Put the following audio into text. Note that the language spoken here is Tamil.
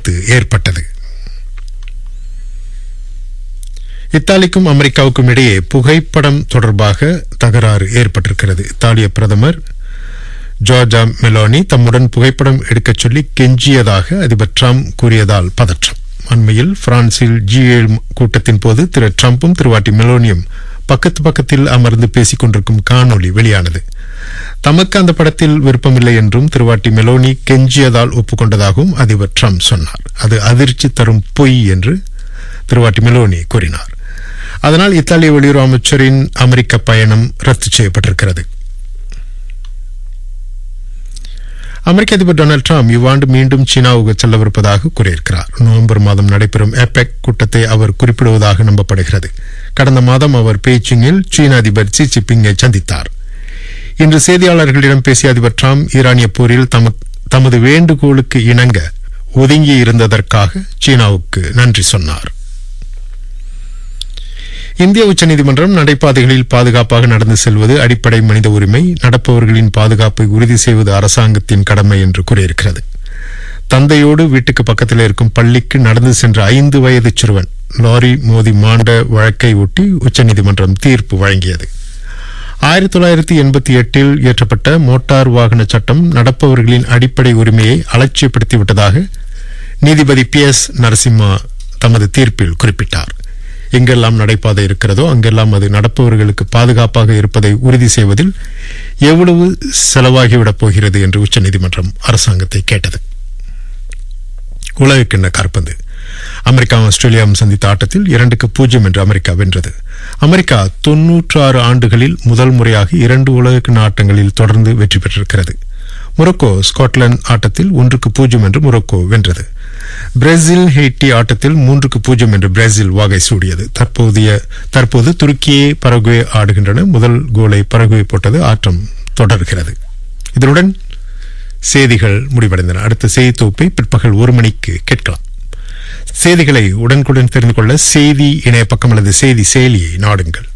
விபத்து ஏற்பட்டது இத்தாலிக்கும் அமெரிக்காவுக்கும் இடையே புகைப்படம் தொடர்பாக தகராறு ஏற்பட்டிருக்கிறது இத்தாலிய பிரதமர் ஜார்ஜா மெலோனி தம்முடன் புகைப்படம் எடுக்கச் சொல்லி கெஞ்சியதாக அதிபர் ட்ரம்ப் கூறியதால் பதற்றம் அண்மையில் பிரான்சில் ஜி ஏழு கூட்டத்தின் போது திரு ட்ரம்பும் திருவாட்டி மெலோனியும் பக்கத்து பக்கத்தில் அமர்ந்து பேசிக் கொண்டிருக்கும் காணொளி வெளியானது தமக்கு அந்த படத்தில் விருப்பமில்லை என்றும் திருவாட்டி மெலோனி கெஞ்சியதால் ஒப்புக்கொண்டதாகவும் அதிபர் ட்ரம்ப் சொன்னார் அது அதிர்ச்சி தரும் பொய் என்று திருவாட்டி மெலோனி கூறினார் அதனால் இத்தாலிய வெளியுறவு அமைச்சரின் அமெரிக்க பயணம் ரத்து செய்யப்பட்டிருக்கிறது அமெரிக்க அதிபர் டொனால்டு ட்ரம்ப் இவ்வாண்டு மீண்டும் சீனாவுக்கு செல்லவிருப்பதாக கூறியிருக்கிறார் நவம்பர் மாதம் நடைபெறும் ஏபெக் கூட்டத்தை அவர் குறிப்பிடுவதாக நம்பப்படுகிறது கடந்த மாதம் அவர் பெய்ஜிங்கில் சீன அதிபர் ஜி ஜின்பிங்கை சந்தித்தார் இன்று செய்தியாளர்களிடம் பேசிய அதிபர் ட்ரம்ப் ஈரானிய போரில் தம- தமது வேண்டுகோளுக்கு இணங்க ஒதுங்கி இருந்ததற்காக சீனாவுக்கு நன்றி சொன்னார் இந்திய உச்சநீதிமன்றம் நடைபாதைகளில் பாதுகாப்பாக நடந்து செல்வது அடிப்படை மனித உரிமை நடப்பவர்களின் பாதுகாப்பை உறுதி செய்வது அரசாங்கத்தின் கடமை என்று கூறியிருக்கிறது தந்தையோடு வீட்டுக்கு பக்கத்தில் இருக்கும் பள்ளிக்கு நடந்து சென்ற ஐந்து வயது சிறுவன் லாரி மோதி மாண்ட வழக்கை ஒட்டி உச்சநீதிமன்றம் தீர்ப்பு வழங்கியது ஆயிரத்தி தொள்ளாயிரத்தி எண்பத்தி எட்டில் இயற்றப்பட்ட மோட்டார் வாகன சட்டம் நடப்பவர்களின் அடிப்படை உரிமையை அலட்சியப்படுத்திவிட்டதாக நீதிபதி பி எஸ் நரசிம்மா தமது தீர்ப்பில் குறிப்பிட்டார் எங்கெல்லாம் நடைபாதை இருக்கிறதோ அங்கெல்லாம் அது நடப்பவர்களுக்கு பாதுகாப்பாக இருப்பதை உறுதி செய்வதில் எவ்வளவு செலவாகிவிடப் போகிறது என்று உச்சநீதிமன்றம் அரசாங்கத்தை கேட்டது உலகக்கிண்ண காற்பந்து அமெரிக்காவும் ஆஸ்திரேலியாவும் சந்தித்த ஆட்டத்தில் இரண்டுக்கு பூஜ்ஜியம் என்று அமெரிக்கா வென்றது அமெரிக்கா தொன்னூற்று ஆறு ஆண்டுகளில் முதல் முறையாக இரண்டு உலகக்கிண்ண ஆட்டங்களில் தொடர்ந்து வெற்றி பெற்றிருக்கிறது மொரோக்கோ ஸ்காட்லாந்து ஆட்டத்தில் ஒன்றுக்கு பூஜ்ஜியம் என்று மொரோக்கோ வென்றது பிரேசில் ஹெய்டி ஆட்டத்தில் மூன்றுக்கு பூஜ்ஜியம் என்று பிரேசில் வாகை சூடியது தற்போதைய தற்போது துருக்கியே பரகுவே ஆடுகின்றன முதல் கோலை பரகுவே போட்டது ஆட்டம் தொடர்கிறது இதனுடன் செய்திகள் முடிவடைந்தன அடுத்த செய்தி தொகுப்பை பிற்பகல் ஒரு மணிக்கு கேட்கலாம் செய்திகளை உடனுக்குடன் தெரிந்து கொள்ள செய்தி இணைய பக்கம் அல்லது செய்தி செயலியை நாடுங்கள்